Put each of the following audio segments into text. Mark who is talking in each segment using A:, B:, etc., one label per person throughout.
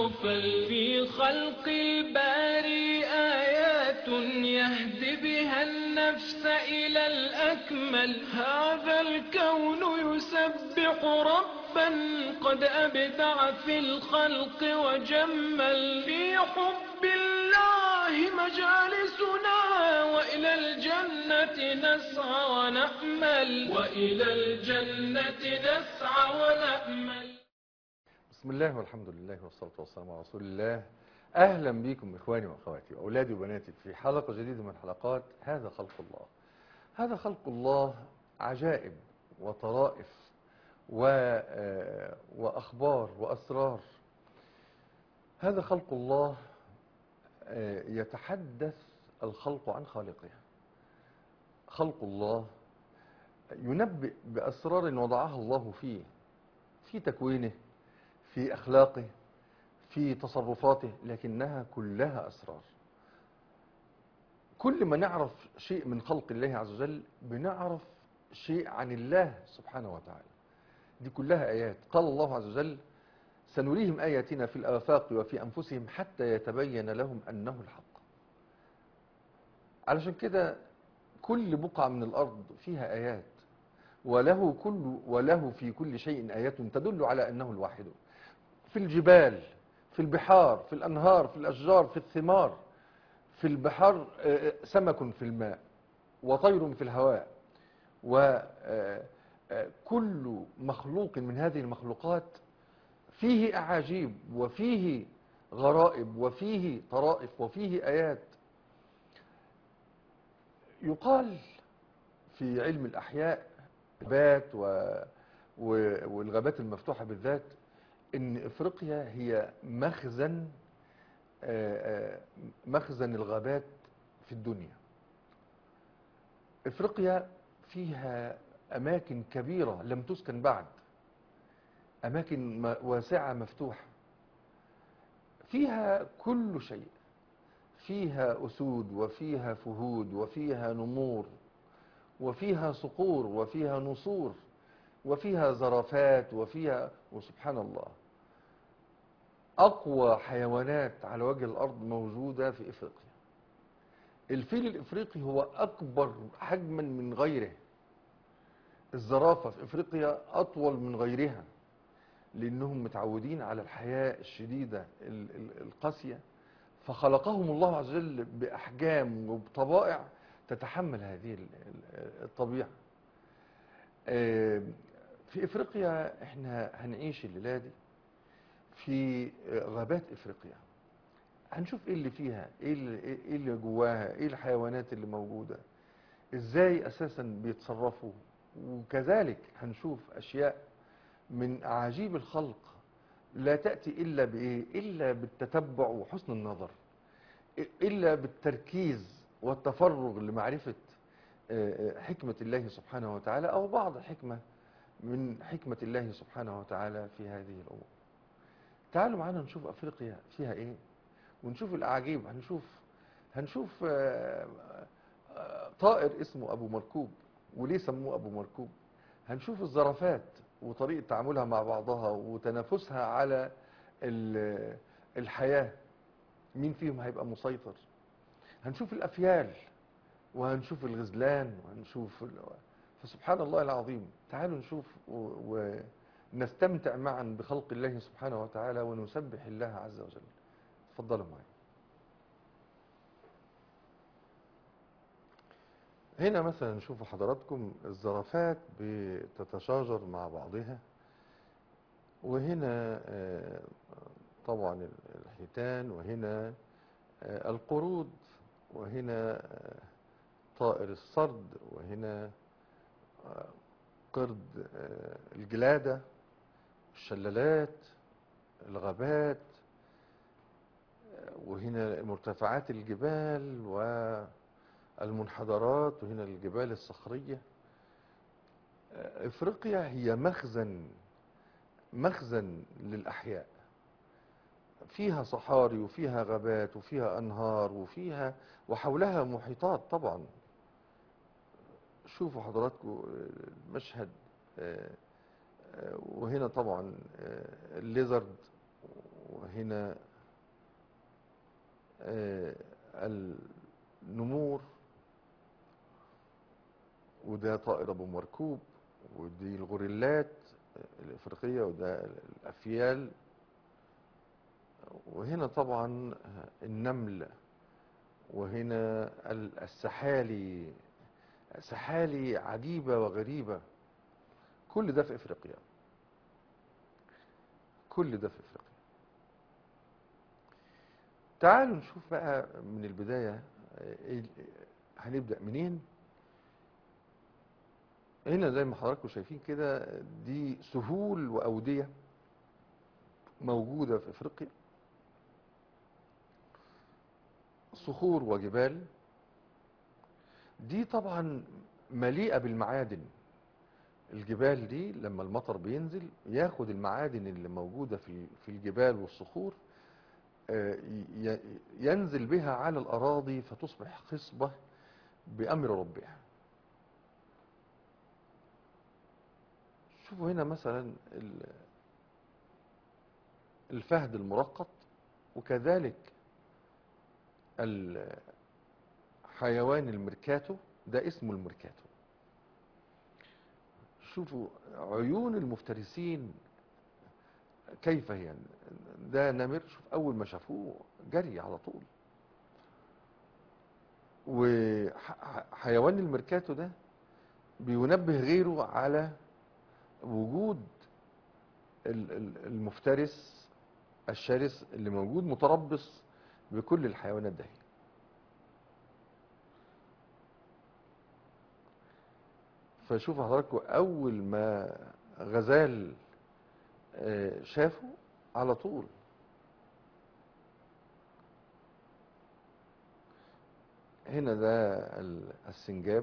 A: نغفل في خلق الباري آيات يهدي بها النفس إلى الأكمل هذا الكون يسبح ربا قد أبدع في الخلق وجمل في حب الله مجالسنا وإلى الجنة نسعى ونأمل وإلى الجنة نسعى ونأمل
B: بسم الله والحمد لله والصلاة والسلام على رسول الله أهلا بكم إخواني وأخواتي وأولادي وبناتي في حلقة جديدة من حلقات هذا خلق الله هذا خلق الله عجائب وطرائف و... آه، وأخبار وأسرار هذا خلق الله آه، يتحدث الخلق عن خالقه خلق الله ينبئ بأسرار وضعها الله فيه في تكوينه في أخلاقه في تصرفاته لكنها كلها أسرار كل ما نعرف شيء من خلق الله عز وجل بنعرف شيء عن الله سبحانه وتعالى دي كلها آيات قال الله عز وجل سنريهم آياتنا في الآفاق وفي أنفسهم حتى يتبين لهم أنه الحق علشان كده كل بقعة من الأرض فيها آيات وله كل وله في كل شيء آيات تدل على أنه الواحد في الجبال في البحار في الأنهار في الأشجار في الثمار في البحار آه، سمك في الماء وطير في الهواء وكل مخلوق من هذه المخلوقات فيه أعاجيب وفيه غرائب وفيه طرائف وفيه آيات يقال في علم الأحياء الغابات و... و... والغابات المفتوحة بالذات ان افريقيا هي مخزن آه، آه، مخزن الغابات في الدنيا افريقيا فيها اماكن كبيرة لم تسكن بعد اماكن م- واسعة مفتوحة فيها كل شيء فيها اسود وفيها فهود وفيها نمور وفيها صقور وفيها نسور وفيها زرافات وفيها وسبحان الله أقوى حيوانات على وجه الأرض موجودة في إفريقيا الفيل الإفريقي هو أكبر حجما من غيره الزرافة في إفريقيا أطول من غيرها لأنهم متعودين على الحياة الشديدة ال- ال- القاسية فخلقهم الله عز وجل بأحجام وبطبائع تتحمل هذه ال- ال- الطبيعة آه، في افريقيا احنا هنعيش الليله دي في غابات افريقيا هنشوف ايه اللي فيها ايه اللي, إيه اللي جواها ايه الحيوانات اللي موجوده ازاي اساسا بيتصرفوا وكذلك هنشوف اشياء من اعاجيب الخلق لا تاتي الا بايه الا بالتتبع وحسن النظر الا بالتركيز والتفرغ لمعرفه آه، آه، حكمه الله سبحانه وتعالى او بعض حكمه من حكمة الله سبحانه وتعالى في هذه الأمور تعالوا معانا نشوف أفريقيا فيها إيه ونشوف الأعاجيب هنشوف هنشوف آه، آه، طائر اسمه أبو مركوب وليه سموه أبو مركوب هنشوف الزرافات وطريقة تعاملها مع بعضها وتنافسها على ال- الحياة مين فيهم هيبقى مسيطر هنشوف الأفيال وهنشوف الغزلان وهنشوف ال... فسبحان الله العظيم تعالوا نشوف و- ونستمتع معا بخلق الله سبحانه وتعالى ونسبح الله عز وجل تفضلوا معي هنا مثلا نشوف حضراتكم الزرافات بتتشاجر مع بعضها وهنا آه، طبعا الحيتان وهنا آه، القرود وهنا آه، طائر الصرد وهنا آه، قرد آه، الجلادة الشلالات الغابات آه، وهنا مرتفعات الجبال والمنحدرات وهنا الجبال الصخرية آه، افريقيا هي مخزن مخزن للأحياء فيها صحاري وفيها غابات وفيها أنهار وفيها وحولها محيطات طبعا شوفوا حضراتكم المشهد آه، آه، وهنا طبعا آه، الليزرد وهنا آه، النمور وده طائر ابو مركوب ودي الغوريلات الافريقيه وده الافيال وهنا طبعا النمل وهنا ال- السحالي سحالي عجيبه وغريبه كل ده في افريقيا كل ده في افريقيا تعالوا نشوف بقى من البدايه إيه- هنبدا منين هنا زي ما حضراتكم شايفين كده دي سهول وأودية موجودة في أفريقيا صخور وجبال دي طبعا مليئة بالمعادن الجبال دي لما المطر بينزل ياخد المعادن اللي موجودة في في الجبال والصخور آه، ي- ينزل بها على الأراضي فتصبح خصبة بأمر ربها شوفوا هنا مثلا ال- الفهد المرقط وكذلك الحيوان الميركاتو ده اسمه الميركاتو شوفوا عيون المفترسين كيف هي ده نمر شوف اول ما شافوه جري على طول وحيوان الميركاتو ده بينبه غيره على وجود ال- ال- المفترس الشرس اللي موجود متربص بكل الحيوانات ده فشوف حضراتكم اول ما غزال آه، شافه على طول هنا ده ال- السنجاب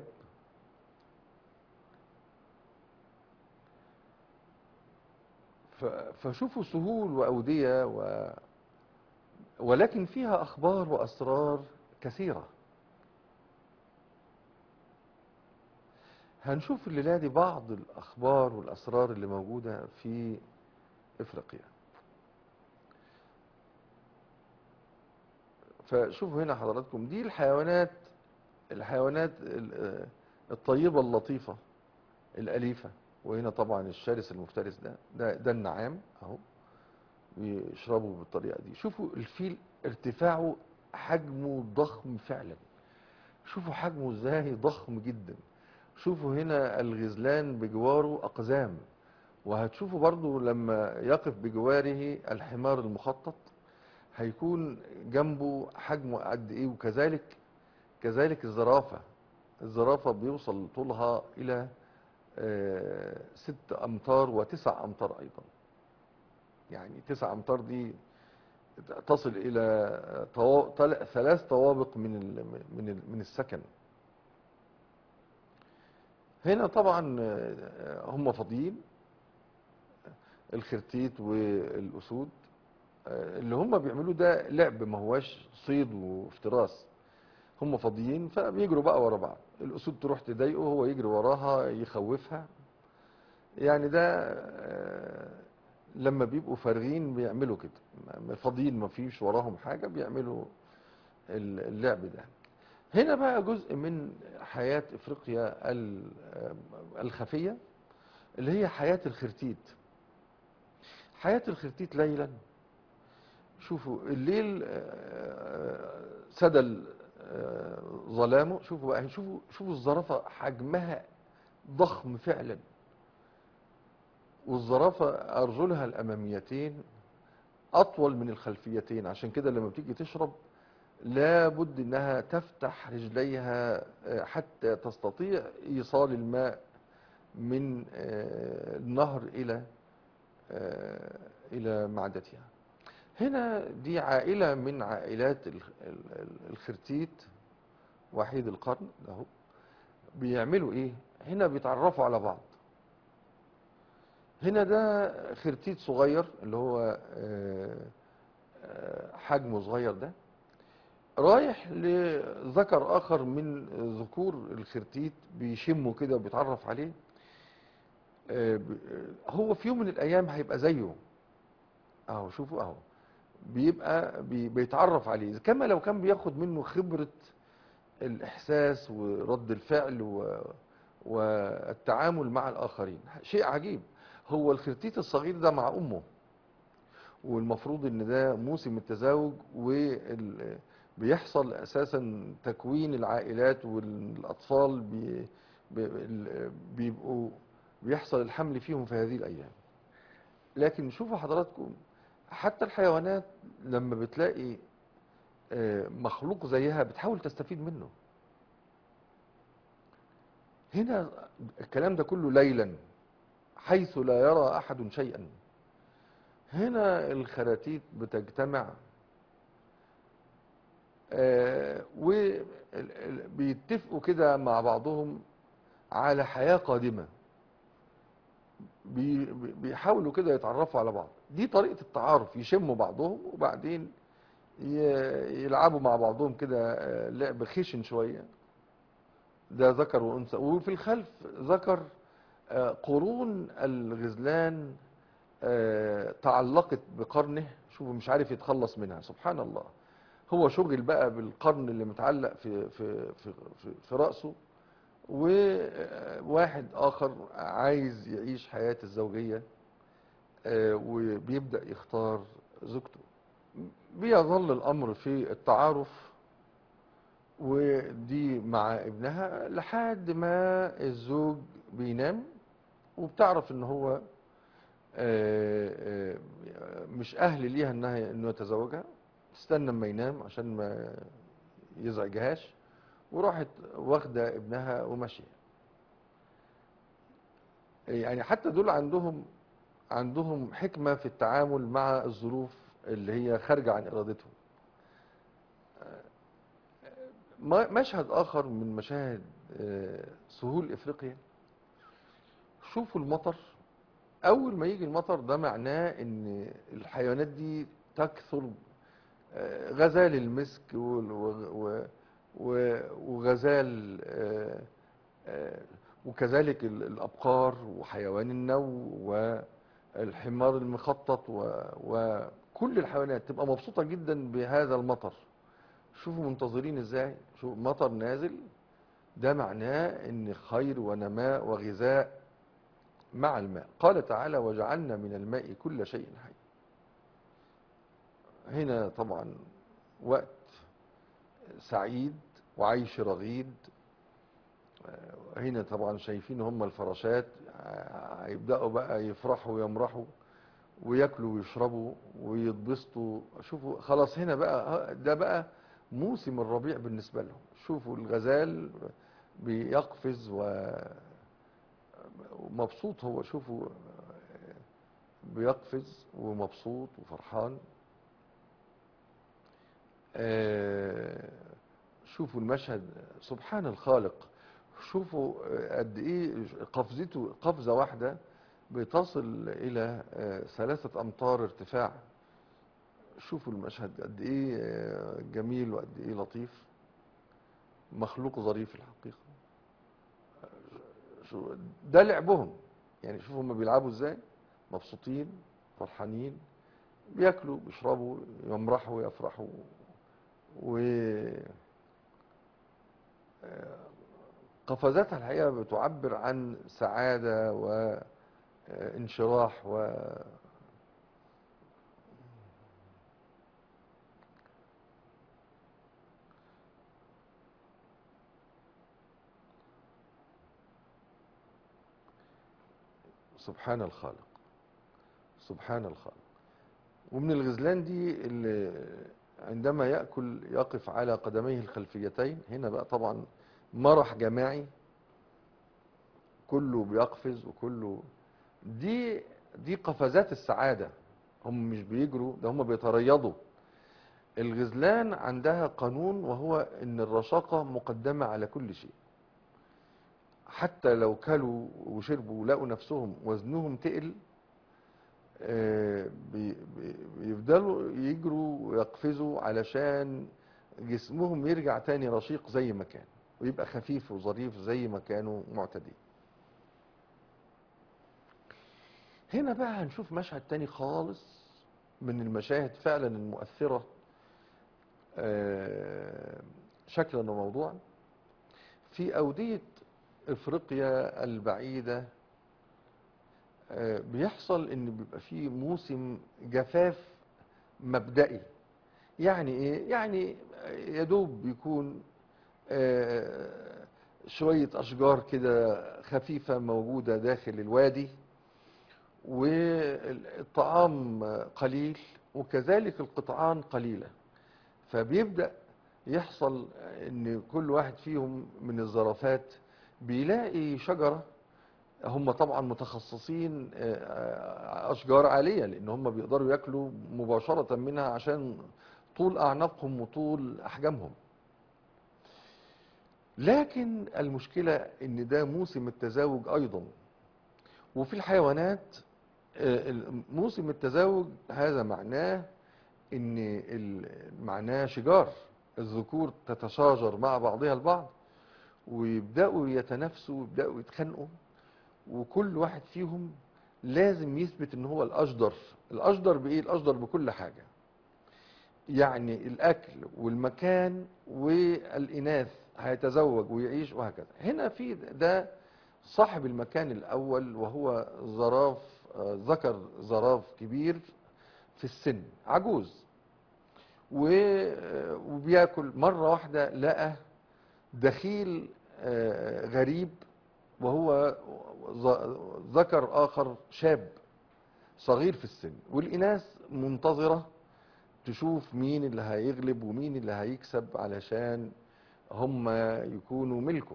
B: ف- فشوفوا سهول وأودية و... ولكن فيها أخبار وأسرار كثيرة هنشوف الليلة دي بعض الأخبار والأسرار اللي موجودة في إفريقيا فشوفوا هنا حضراتكم دي الحيوانات الحيوانات ال- الطيبة اللطيفة الأليفة وهنا طبعا الشرس المفترس ده ده, ده النعام اهو بيشربوا بالطريقه دي شوفوا الفيل ارتفاعه حجمه ضخم فعلا شوفوا حجمه ازاي ضخم جدا شوفوا هنا الغزلان بجواره اقزام وهتشوفوا برضو لما يقف بجواره الحمار المخطط هيكون جنبه حجمه قد ايه وكذلك كذلك الزرافه الزرافه بيوصل طولها الى آه، ست أمتار وتسع أمتار أيضا يعني تسع أمتار دي تصل إلى طوا... تل- ثلاث طوابق من ال... من ال... من السكن هنا طبعا آه، هم فاضيين الخرتيت والأسود آه، اللي هم بيعملوه ده لعب ما هواش صيد وافتراس هم فاضيين فبيجروا بقى ورا بعض الاسود تروح تضايقه هو يجري وراها يخوفها يعني ده آه، لما بيبقوا فارغين بيعملوا كده م- فاضيين ما فيش وراهم حاجه بيعملوا ال- اللعب ده هنا بقى جزء من حياه افريقيا ال- آه، الخفيه اللي هي حياه الخرتيت حياه الخرتيت ليلا شوفوا الليل آه، سدى آه، ظلامه شوفوا بقى شوفوا شوفوا الزرافه حجمها ضخم فعلا والزرافه ارجلها الاماميتين اطول من الخلفيتين عشان كده لما بتيجي تشرب لابد انها تفتح رجليها آه، حتى تستطيع ايصال الماء من آه، النهر الى آه، الى معدتها هنا دي عائلة من عائلات ال- ال- ال- الخرتيت وحيد القرن اهو بيعملوا ايه هنا بيتعرفوا على بعض هنا ده خرتيت صغير اللي هو آه، آه، حجمه صغير ده رايح لذكر اخر من ذكور الخرتيت بيشمه كده وبيتعرف عليه آه، ب- آه، هو في يوم من الايام هيبقى زيه اهو شوفوا اهو بيبقى بي- بيتعرف عليه كما لو كان بياخد منه خبرة الإحساس ورد الفعل و والتعامل مع الآخرين شيء عجيب هو الخرتيت الصغير ده مع أمه والمفروض ان ده موسم التزاوج وبيحصل اساسا تكوين العائلات والاطفال بي بي- ال- بيبقوا بيحصل الحمل فيهم في هذه الايام لكن شوفوا حضراتكم حتى الحيوانات لما بتلاقي آه، مخلوق زيها بتحاول تستفيد منه هنا الكلام ده كله ليلا حيث لا يرى احد شيئا هنا الخراتيت بتجتمع وبيتفقوا كده مع بعضهم على حياة قادمة بي- بي- بيحاولوا كده يتعرفوا على بعض دي طريقة التعارف يشموا بعضهم وبعدين ي- يلعبوا مع بعضهم كده آه، لعب خشن شوية ده ذكر وأنثى وفي الخلف ذكر آه، قرون الغزلان آه، تعلقت بقرنه شوفوا مش عارف يتخلص منها سبحان الله هو شغل بقى بالقرن اللي متعلق في في في في, في رأسه وواحد آخر عايز يعيش حياة الزوجية آه، وبيبدأ يختار زوجته بيظل الأمر في التعارف ودي مع ابنها لحد ما الزوج بينام وبتعرف ان هو آه، آه، مش اهل ليها انها انه يتزوجها تستنى اما ينام عشان ما يزعجهاش وراحت واخده ابنها وماشيه يعني حتى دول عندهم عندهم حكمه في التعامل مع الظروف اللي هي خارجه عن ارادتهم ما- مشهد اخر من مشاهد آه، سهول افريقيا شوفوا المطر اول ما يجي المطر ده معناه ان الحيوانات دي تكثر آه، غزال المسك وال- و- و- و- وغزال آه، آه، وكذلك ال- الابقار وحيوان النو والحمار المخطط و- وكل الحيوانات تبقى مبسوطة جدا بهذا المطر شوفوا منتظرين ازاي شوف مطر نازل ده معناه ان خير ونماء وغذاء مع الماء قال تعالى وجعلنا من الماء كل شيء حي هنا طبعا وقت سعيد وعيش رغيد آه، هنا طبعا شايفين هم الفراشات آه، هيبدأوا بقى يفرحوا ويمرحوا وياكلوا ويشربوا ويتبسطوا شوفوا خلاص هنا بقى ده بقى موسم الربيع بالنسبة لهم شوفوا الغزال بيقفز و ومبسوط هو شوفوا بيقفز ومبسوط وفرحان آه، شوفوا المشهد سبحان الخالق شوفوا آه، قد ايه قفزته قفزة واحدة بتصل الى آه، ثلاثة امتار ارتفاع شوفوا المشهد قد ايه آه، جميل وقد ايه لطيف مخلوق ظريف الحقيقة شو ده لعبهم يعني شوفوا هم بيلعبوا ازاي مبسوطين فرحانين بياكلوا بيشربوا يمرحوا يفرحوا و آه، قفزاتها الحقيقة بتعبر عن سعادة وانشراح و سبحان الخالق سبحان الخالق ومن الغزلان دي اللي عندما يأكل يقف على قدميه الخلفيتين هنا بقى طبعا مرح جماعي كله بيقفز وكله دي دي قفزات السعادة هم مش بيجروا ده هم بيتريضوا الغزلان عندها قانون وهو ان الرشاقة مقدمة على كل شيء حتى لو كلوا وشربوا ولقوا نفسهم وزنهم تقل آه، بي- بي- بيفضلوا يجروا ويقفزوا علشان جسمهم يرجع تاني رشيق زي ما كان ويبقى خفيف وظريف زي ما كانوا معتادين هنا بقى هنشوف مشهد تاني خالص من المشاهد فعلا المؤثرة آه، شكلا وموضوعا في أودية إفريقيا البعيدة آه، بيحصل إن بيبقى فيه موسم جفاف مبدئي يعني إيه؟ يعني يدوب بيكون آه، شوية أشجار كده خفيفة موجودة داخل الوادي والطعام قليل وكذلك القطعان قليلة فبيبدأ يحصل ان كل واحد فيهم من الزرافات بيلاقي شجرة هم طبعا متخصصين آه، اشجار عالية لان هم بيقدروا ياكلوا مباشرة منها عشان طول اعناقهم وطول احجامهم لكن المشكلة ان ده موسم التزاوج ايضا وفي الحيوانات آه، ال- موسم التزاوج هذا معناه ان ال- معناه شجار الذكور تتشاجر مع بعضها البعض ويبداوا يتنافسوا ويبداوا يتخانقوا وكل واحد فيهم لازم يثبت ان هو الاشجر الاشجر بايه الاشجر بكل حاجه يعني الاكل والمكان والاناث هيتزوج ويعيش وهكذا هنا في ده صاحب المكان الاول وهو زراف آه، ذكر زراف كبير في السن عجوز و- وبياكل مرة واحدة لقى دخيل آه، غريب وهو ذ- ذكر آخر شاب صغير في السن والإناث منتظرة تشوف مين اللي هيغلب ومين اللي هيكسب علشان هم يكونوا ملكه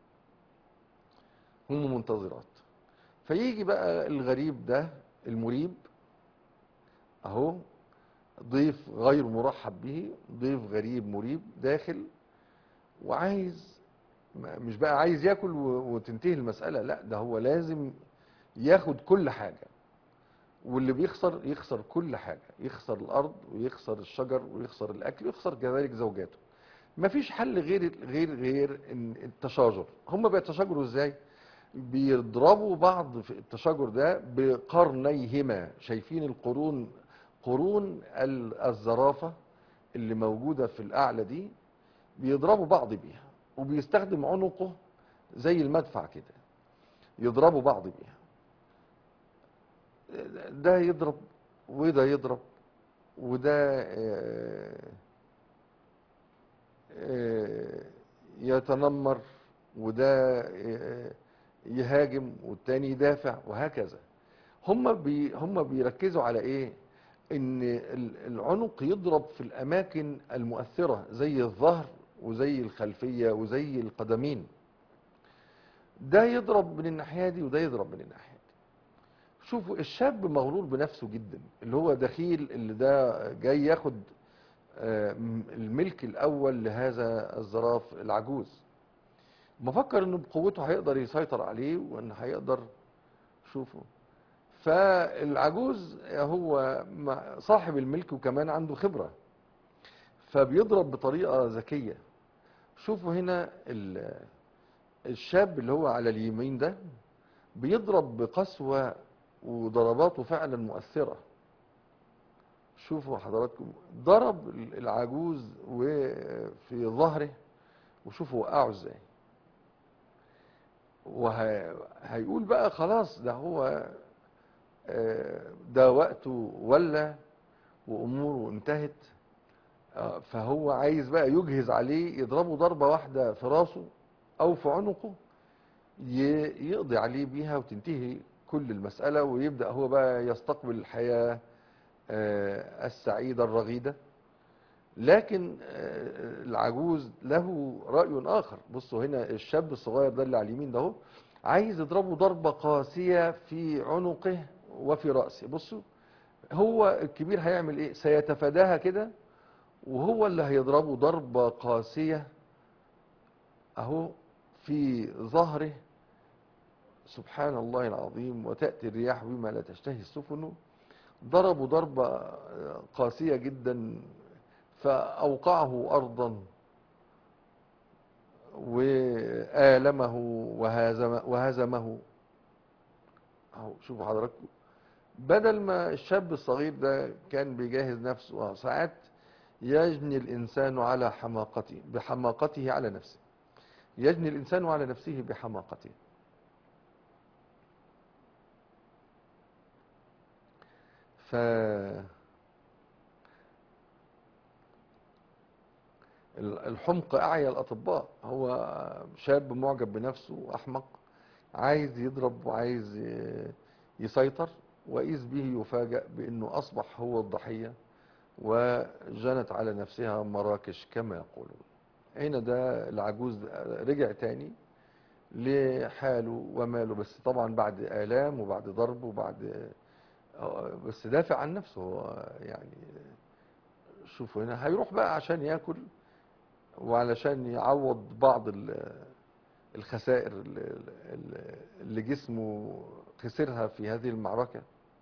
B: هم منتظرات فيجي بقى الغريب ده المريب اهو ضيف غير مرحب به ضيف غريب مريب داخل وعايز ما- مش بقى عايز ياكل و- وتنتهي المسألة لا ده هو لازم ياخد كل حاجة واللي بيخسر يخسر كل حاجة يخسر الأرض ويخسر الشجر ويخسر الأكل ويخسر كذلك زوجاته مفيش حل غير غير غير إن التشاجر هم بيتشاجروا ازاي بيضربوا بعض في التشاجر ده بقرنيهما شايفين القرون قرون ال- الزرافة اللي موجودة في الأعلى دي بيضربوا بعض بيها وبيستخدم عنقه زي المدفع كده يضربوا بعض بيها ده يضرب وده يضرب وده آه، آه، يتنمر وده آه، يهاجم والتاني يدافع وهكذا هم بي هم بيركزوا على ايه ان ال- العنق يضرب في الاماكن المؤثره زي الظهر وزي الخلفيه وزي القدمين ده يضرب من الناحيه دي وده يضرب من الناحيه دي شوفوا الشاب مغرور بنفسه جدا اللي هو دخيل اللي ده جاي ياخد آه، م- الملك الاول لهذا الزراف العجوز مفكر انه بقوته هيقدر يسيطر عليه وان هيقدر شوفوا فالعجوز هو مع- صاحب الملك وكمان عنده خبرة فبيضرب بطريقة ذكية شوفوا هنا ال- الشاب اللي هو على اليمين ده بيضرب بقسوة وضرباته فعلا مؤثرة شوفوا حضراتكم ضرب العجوز وفي ظهره وشوفوا وقعه ازاي وهيقول بقى خلاص ده هو آه، ده وقته ولا واموره انتهت آه، فهو عايز بقى يجهز عليه يضربه ضربة واحدة في راسه او في عنقه ي- يقضي عليه بيها وتنتهي كل المسألة ويبدأ هو بقى يستقبل الحياة آه، السعيدة الرغيدة لكن آه، العجوز له رأي آخر بصوا هنا الشاب الصغير ده اللي على اليمين ده اهو عايز يضربه ضربة قاسية في عنقه وفي رأسه بصوا هو الكبير هيعمل ايه سيتفاداها كده وهو اللي هيضربه ضربة قاسية اهو في ظهره سبحان الله العظيم وتأتي الرياح بما لا تشتهي السفن ضربوا ضربة قاسية جدا فأوقعه أرضا وآلمه وهزم وهزمه أهو شوفوا حضراتكم بدل ما الشاب الصغير ده كان بيجهز نفسه ساعات يجني الإنسان على حماقته بحماقته على نفسه يجني الإنسان على نفسه بحماقته ف الحمق أعيا الأطباء هو شاب معجب بنفسه أحمق عايز يضرب وعايز ي- يسيطر وإذ به يفاجأ بأنه أصبح هو الضحية وجنت على نفسها مراكش كما يقولون هنا ده العجوز رجع تاني لحاله وماله بس طبعا بعد آلام وبعد ضرب وبعد بس دافع عن نفسه هو يعني شوفوا هنا هيروح بقى عشان ياكل وعلشان يعوض بعض ال- الخسائر اللي- اللي اللي جسمه خسرها في هذه المعركة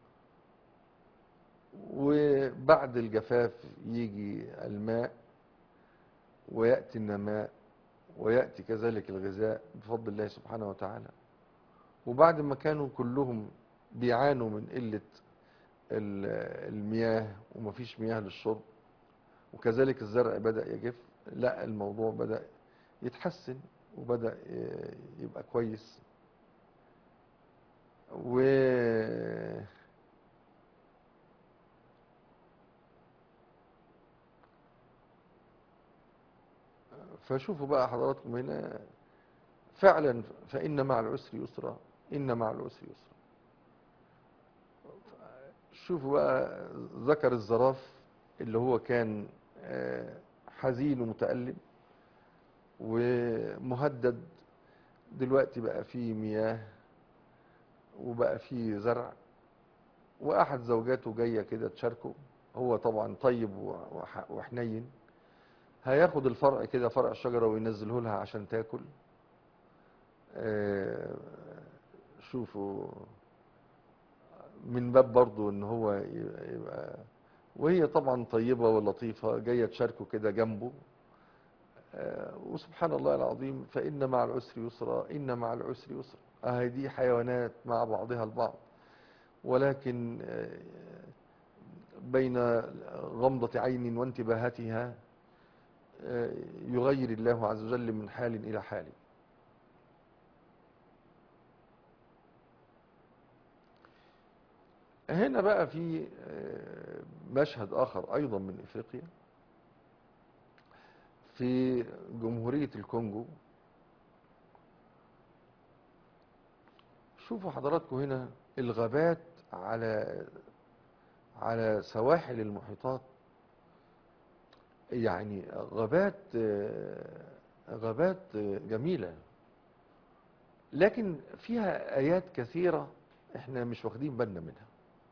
B: وبعد الجفاف يجي الماء ويأتي النماء ويأتي كذلك الغذاء بفضل الله سبحانه وتعالى وبعد ما كانوا كلهم بيعانوا من قلة ال- المياه ومفيش مياه للشرب وكذلك الزرع بدأ يجف لا الموضوع بدأ يتحسن وبدأ ي- يبقى كويس و فشوفوا بقى حضراتكم هنا فعلا فإن مع العسر يسرا إن مع العسر يسرا شوفوا بقى ذكر الزراف اللي هو كان آه، حزين ومتألم ومهدد دلوقتي بقى فيه مياه وبقى فيه زرع وأحد زوجاته جاية كده تشاركه هو طبعا طيب وح- وحنين هياخد الفرع كده فرع الشجرة وينزله لها عشان تاكل آه، شوفوا من باب برضو ان هو ي- يبقى وهي طبعا طيبة ولطيفة جاية تشاركه كده جنبه آه، وسبحان الله العظيم فإن مع العسر يسرا إن مع العسر يسرا أهي دي حيوانات مع بعضها البعض ولكن آه، بين غمضة عين وانتباهاتها آه، يغير الله عز وجل من حال إلى حال هنا بقى في آه، مشهد آخر أيضا من إفريقيا في جمهورية الكونغو شوفوا حضراتكم هنا الغابات على على سواحل المحيطات يعني غابات آه، غابات آه، جميلة لكن فيها آيات كثيرة احنا مش واخدين بالنا منها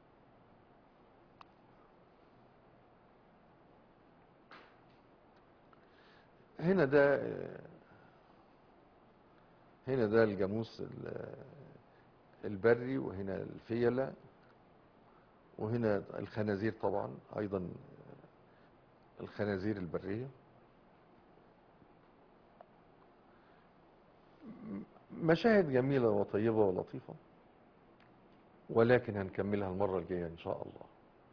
B: هنا ده آه، هنا ده الجاموس ال- البري وهنا الفيلة وهنا الخنازير طبعا أيضا الخنازير البرية م- مشاهد جميلة وطيبة ولطيفة ولكن هنكملها المرة الجاية إن شاء الله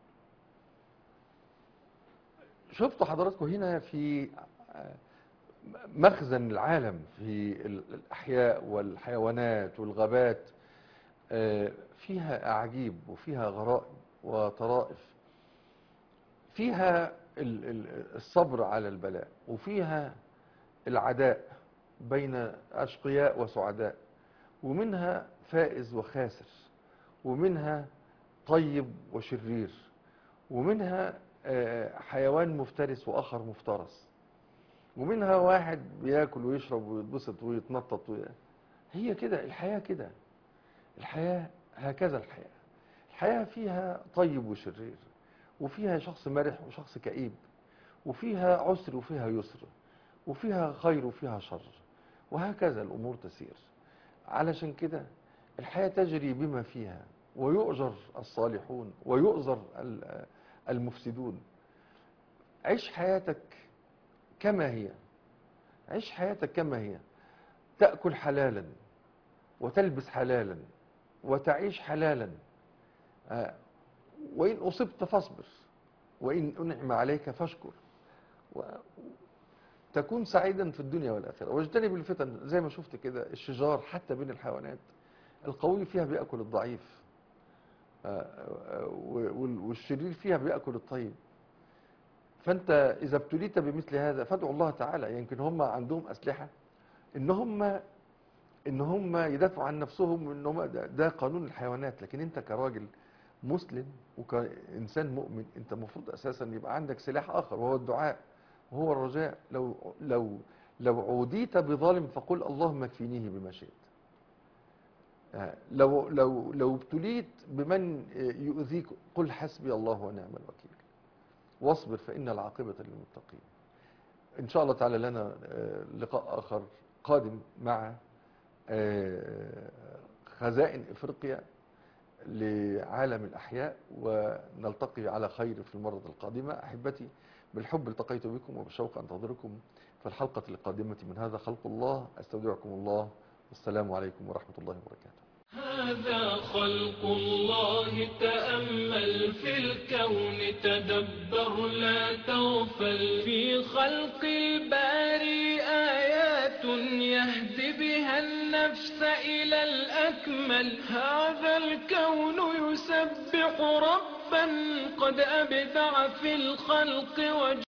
B: شفتوا حضراتكم هنا في آه، مخزن العالم في ال- الأحياء والحيوانات والغابات آه، فيها أعاجيب وفيها غرائب وطرائف فيها ال- ال- الصبر على البلاء وفيها العداء بين أشقياء وسعداء ومنها فائز وخاسر ومنها طيب وشرير ومنها آه، حيوان مفترس وآخر مفترس ومنها واحد بياكل ويشرب ويتبسط ويتنطط وي... هي كده الحياة كده الحياة هكذا الحياة الحياة فيها طيب وشرير وفيها شخص مرح وشخص كئيب وفيها عسر وفيها يسر وفيها خير وفيها شر وهكذا الأمور تسير علشان كده الحياة تجري بما فيها ويؤجر الصالحون ويؤذر ال- المفسدون عيش حياتك كما هي عيش حياتك كما هي تأكل حلالا وتلبس حلالا وتعيش حلالا آه، وإن أصبت فاصبر وإن أنعم عليك فاشكر و- تكون سعيدا في الدنيا والآخرة واجتنب الفتن زي ما شفت كده الشجار حتى بين الحيوانات القوي فيها بيأكل الضعيف آه، آه، وال- والشرير فيها بيأكل الطيب فأنت إذا ابتليت بمثل هذا فادعوا الله تعالى يمكن هم عندهم أسلحة إن هم إن هم يدافعوا عن نفسهم إن هم ده, ده قانون الحيوانات لكن أنت كراجل مسلم وكإنسان مؤمن أنت المفروض أساسا يبقى عندك سلاح آخر وهو الدعاء وهو الرجاء لو لو لو عوديت بظالم فقل اللهم اكفينيه بما شئت آه، لو لو لو ابتليت بمن آه، يؤذيك قل حسبي الله ونعم الوكيل واصبر فإن العاقبة للمتقين إن شاء الله تعالى لنا آه، لقاء آخر قادم مع آه، خزائن إفريقيا لعالم الأحياء ونلتقي على خير في المرة القادمة أحبتي بالحب التقيت بكم وبالشوق أنتظركم في الحلقة القادمة من هذا خلق الله أستودعكم الله والسلام عليكم ورحمة الله وبركاته
A: هذا خلق الله تأمل في الكون تدبر لا تغفل في خلق الباري آيات يهدي بها النفس إلى الأكمل هذا الكون يسبح ربا قد أبدع في الخلق وجل